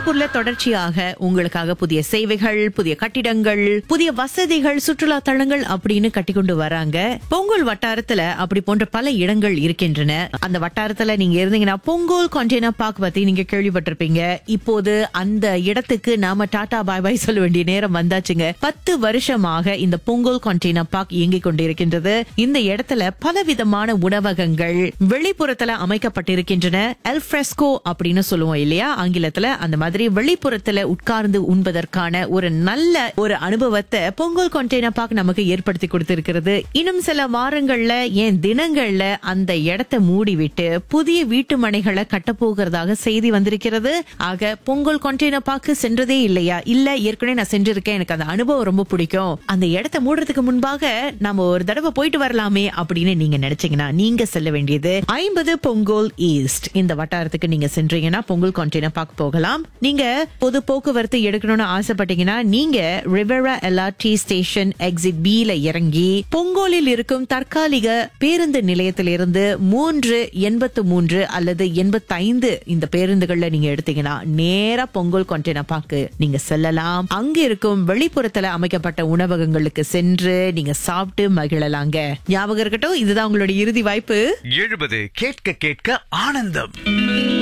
சிங்கப்பூர்ல தொடர்ச்சியாக உங்களுக்காக புதிய சேவைகள் புதிய கட்டிடங்கள் புதிய வசதிகள் சுற்றுலா தலங்கள் அப்படின்னு கட்டிக்கொண்டு வராங்க பொங்கல் வட்டாரத்துல அப்படி போன்ற பல இடங்கள் இருக்கின்றன அந்த வட்டாரத்துல நீங்க இருந்தீங்கன்னா பொங்கல் கண்டெய்னர் பார்க் பத்தி நீங்க கேள்விப்பட்டிருப்பீங்க இப்போது அந்த இடத்துக்கு நாம டாடா பாய் பாய் சொல்ல வேண்டிய நேரம் வந்தாச்சுங்க பத்து வருஷமாக இந்த பொங்கல் கண்டெய்னர் பார்க் இயங்கிக் கொண்டிருக்கின்றது இந்த இடத்துல பலவிதமான உணவகங்கள் வெளிப்புறத்துல அமைக்கப்பட்டிருக்கின்றன எல்ஃப்ரெஸ்கோ அப்படின்னு சொல்லுவோம் இல்லையா ஆங்கிலத்துல அந்த மாதிரி வெளிப்புறத்துல உட்கார்ந்து உண்பதற்கான ஒரு நல்ல ஒரு அனுபவத்தை பொங்கல் கண்டெய்னர் பார்க் நமக்கு ஏற்படுத்தி கொடுத்திருக்கிறது இன்னும் சில வாரங்கள்ல ஏன் தினங்கள்ல அந்த இடத்தை மூடிவிட்டு புதிய வீட்டு மனைகளை கட்டப்போகிறதாக செய்தி வந்திருக்கிறது ஆக பொங்கல் கண்டெய்னர் பார்க் சென்றதே இல்லையா இல்ல ஏற்கனவே நான் சென்றிருக்கேன் எனக்கு அந்த அனுபவம் ரொம்ப பிடிக்கும் அந்த இடத்தை மூடுறதுக்கு முன்பாக நாம ஒரு தடவை போயிட்டு வரலாமே அப்படின்னு நீங்க நினைச்சீங்கன்னா நீங்க செல்ல வேண்டியது ஐம்பது பொங்கல் ஈஸ்ட் இந்த வட்டாரத்துக்கு நீங்க சென்றீங்கன்னா பொங்கல் கண்டெய்னர் பார்க்க போகலாம் நீங்க பொது போக்குவரத்து எடுக்கணும்னு ஆசைப்பட்டீங்கன்னா நீங்க Riviera LRT station exit B ல இறங்கி பொங்கோலில் இருக்கும் தற்காலிக பேருந்து நிலையத்திலிருந்து மூன்று எண்பத்து மூன்று அல்லது எண்பத்தைந்து இந்த பேருந்துகள்ல நீங்க எடுத்தீங்கன்னா நேரா பொங்கல் கண்டெய்னர் பார்க்க நீங்க செல்லலாம் அங்க இருக்கும் வெளிப்புறத்துல அமைக்கப்பட்ட உணவகங்களுக்கு சென்று நீங்க சாப்பிட்டு மகிழலாங்க ஞாபகம் இருக்கட்டும் இதுதான் உங்களோட இறுதி வாய்ப்பு எழுபது கேட்க கேட்க ஆனந்தம்